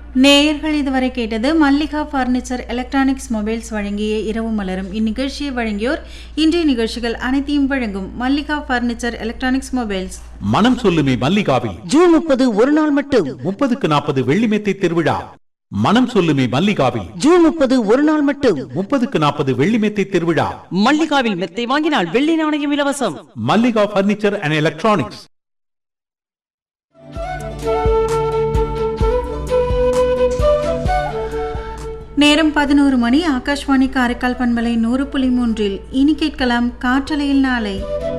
நேயர்கள் இதுவரை கேட்டது மல்லிகா பர்னிச்சர் எலக்ட்ரானிக்ஸ் மொபைல்ஸ் வழங்கிய இரவு மலரும் இந்நிகழ்ச்சியை வழங்கியோர் இன்றைய நிகழ்ச்சிகள் அனைத்தையும் வழங்கும் மல்லிகா பர்னிச்சர் எலக்ட்ரானிக்ஸ் மொபைல்ஸ் மனம் சொல்லுமே மல்லிகாவில் ஜூன் முப்பது ஒரு நாள் மட்டும் முப்பதுக்கு நாற்பது வெள்ளிமெத்தை திருவிழா மனம் சொல்லுமே மல்லிகாவில் ஜூன் முப்பது ஒரு நாள் மட்டும் முப்பதுக்கு நாற்பது வெள்ளிமெத்தை திருவிழா மல்லிகாவில் மெத்தை வாங்கினால் வெள்ளி நாணயம் இலவசம் மல்லிகா பர்னிச்சர் அண்ட் எலக்ட்ரானிக்ஸ் நேரம் பதினோரு மணி ஆகாஷ்வாணி காரைக்கால் பண்பலை நூறு புள்ளி மூன்றில் இனி கேட்கலாம் காற்றலையில் நாளை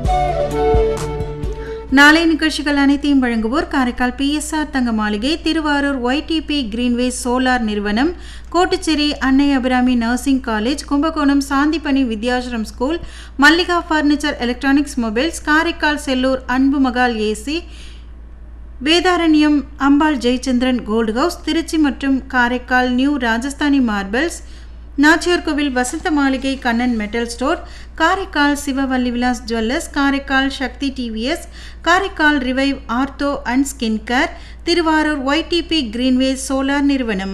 நாளை நிகழ்ச்சிகள் அனைத்தையும் வழங்குவோர் காரைக்கால் பிஎஸ்ஆர் தங்க மாளிகை திருவாரூர் ஒய்டிபி கிரீன்வே சோலார் நிறுவனம் Kottucherry Annai Abirami nursing college Kumbakonam Sandipani Vidyashram school Mallika furniture electronics mobiles Karaikal Sellur Anbu Mahal AC Vedaranyam Ambal Jayachandran gold house Trichy மற்றும் Karaikal new Rajasthani marbles Nachiyarkoil Vasantha Maligai Kannan metal store Karaikal Sivavalli Vilas jewellers Karaikal Sakthi TVS Karaikal Revive ortho and skin care Thiruvarur Y T P Greenway solar நிறுவனம்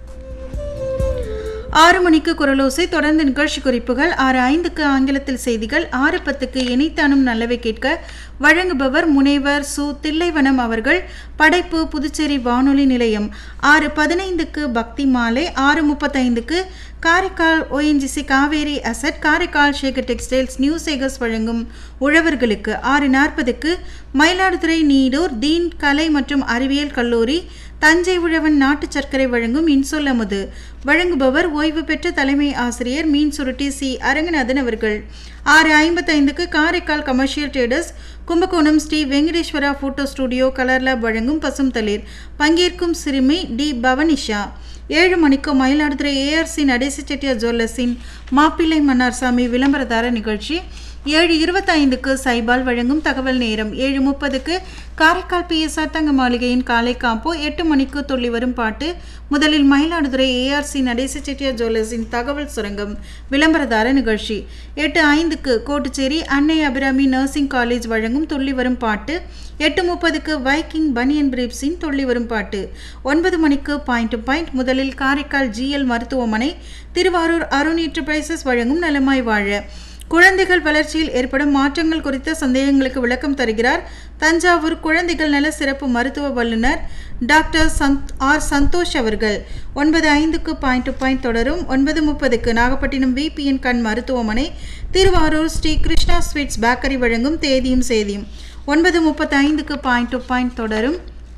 ஆறு மணிக்கு குரலோசை தொடர்ந்து நிகழ்ச்சி குறிப்புகள் ஆறு ஐந்துக்கு ஆங்கிலத்தில் செய்திகள் ஆறு பத்துக்கு இணைத்தானும் நல்லவை கேட்க வழங்குபவர் முனைவர் சு தில்லைவனம் அவர்கள் படைப்பு புதுச்சேரி வானொலி நிலையம் ஆறு பதினைந்துக்கு பக்தி மாலை ஆறு முப்பத்தைந்துக்கு Karaikal ONGC Cauvery asset Karaikal Sekar textiles new Sekars வழங்கும் உழவர்களுக்கு ஆறு நாற்பதுக்கு மயிலாடுதுறை நீடூர் தீன் கலை மற்றும் அறிவியல் கல்லூரி தஞ்சை உழவன் நாட்டு சர்க்கரை வழங்கும் இன்சொல் அமுது வழங்குபவர் ஓய்வு பெற்ற தலைமை ஆசிரியர் மீன் சுருட்டி சி அரங்கநாதன் அவர்கள் ஆறு ஐம்பத்தைந்துக்கு Karaikal commercial traders Kumbakonam Sri Venkateswara photo studio colour lab வழங்கும் பசும் தளிர் பங்கேற்கும் சிறுமி டி பவனிஷா ஏழு மணிக்கு மயிலாடுதுறை ஏஆர்சி நடேச செட்டியார் ஜுவல்லர்ஸின் மாப்பிள்ளை மன்னார்சாமி விளம்பரதார நிகழ்ச்சி ஏழு இருபத்தைந்துக்கு சைபால் வழங்கும் தகவல் நேரம் ஏழு முப்பதுக்கு காரைக்கால் பிஎஸ்ஆர் தங்க மாளிகையின் காலை காம்போ எட்டு மணிக்கு துள்ளி வரும் பாட்டு முதலில் மயிலாடுதுறை ஏஆர்சி நடேச செட்டியார் ஜுவல்லர்ஸின் தகவல் சுரங்கம் விளம்பரதார நிகழ்ச்சி எட்டு ஐந்துக்கு கோட்டுச்சேரி அன்னை அபிராமி நர்சிங் காலேஜ் வழங்கும் துள்ளி வரும் பாட்டு எட்டு முப்பதுக்கு வைக்கிங் பனியன் பிரீப்ஸின் துள்ளி வரும் பாட்டு ஒன்பது மணிக்கு பாயிண்ட் டு பாயிண்ட் முதலில் காரைக்கால் ஜிஎல் மருத்துவமனை திருவாரூர் அருண் என்டர்பிரைசஸ் வழங்கும் நலமாய் வாழ குழந்தைகள் வளர்ச்சியில் ஏற்படும் மாற்றங்கள் குறித்த சந்தேகங்களுக்கு விளக்கம் தருகிறார் தஞ்சாவூர் குழந்தைகள் நல சிறப்பு மருத்துவ வல்லுநர் டாக்டர் சந்த் ஆர் சந்தோஷ் அவர்கள் ஒன்பது ஐந்துக்கு பாயிண்ட் டு பாயிண்ட் தொடரும் ஒன்பது முப்பதுக்கு நாகப்பட்டினம் விபிஎன் கண் மருத்துவமனை திருவாரூர் ஸ்ரீ கிருஷ்ணா ஸ்வீட்ஸ் பேக்கரி வழங்கும் தேதியும் செய்தியும் ஒன்பது முப்பத்தி ஐந்துக்கு பாயிண்ட் டு பாயிண்ட் தொடரும்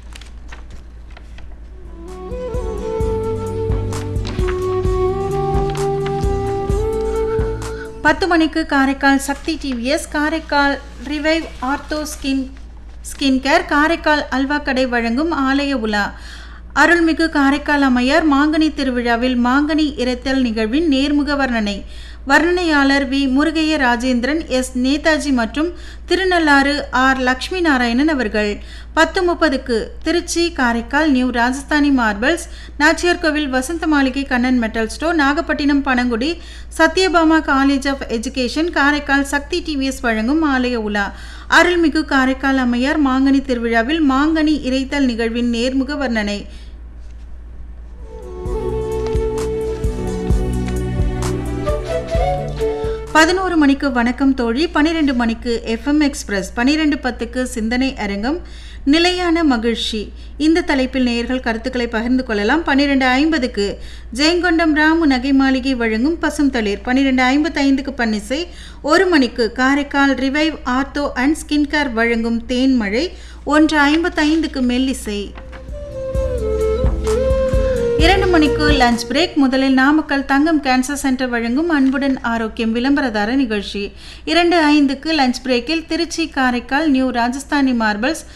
பத்து மணிக்கு Karaikal Sakthi TVS Karaikal Revive ortho skin skin care Karaikal அல்வா கடை வழங்கும் ஆலய உலா அருள்மிகு காரைக்கால் அம்மையார் மாங்கனி திருவிழாவில் மாங்கனி இறைத்தல் நிகழ்வின் நேர்முக வர்ணனை வர்ணனையாளர் வி முருகைய ராஜேந்திரன் எஸ் நேதாஜி மற்றும் திருநள்ளாறு ஆர் லக்ஷ்மி நாராயணன் அவர்கள் பத்து முப்பதுக்கு Trichy Karaikal new Rajasthani marbles Nachiyarkoil Vasantha Maligai Kannan metal store Nagapattinam Panangudi Sathyabama college of education Karaikal Sakthi TVS வழங்கும் ஆலய உலா அருள்மிகு காரைக்கால் அம்மையார் மாங்கனி திருவிழாவில் மாங்கனி இறைத்தல் நிகழ்வின் நேர்முக வர்ணனை பதினோரு மணிக்கு வணக்கம் தோழி பனிரெண்டு மணிக்கு எஃப்எம் எக்ஸ்பிரஸ் பனிரெண்டு பத்துக்கு சிந்தனை அரங்கம் நிலையான மகிழ்ச்சி இந்த தலைப்பில் நேயர்கள் கருத்துக்களை பகிர்ந்து கொள்ளலாம் பன்னிரெண்டு ஐம்பதுக்கு ஜெயங்கொண்டம் ராமு நகை மாளிகை வழங்கும் பசும் தளிர் பன்னிரெண்டு ஐம்பத்தைந்துக்கு பன்னிசை ஒரு மணிக்கு Karaikal Revive ortho and skin care வழங்கும் தேன்மழை ஒன்று ஐம்பத்தைந்துக்கு மெல்லிசை இரண்டு மணிக்கு லஞ்ச் பிரேக் முதலில் நாமக்கல் தங்கம் கேன்சர் சென்டர் வழங்கும் அன்புடன் ஆரோக்கியம் விளம்பரதார நிகழ்ச்சி இரண்டு ஐந்துக்கு லஞ்ச் பிரேக்கில் திருச்சி காரைக்கால் நியூ ராஜஸ்தானி மார்பிள்ஸ்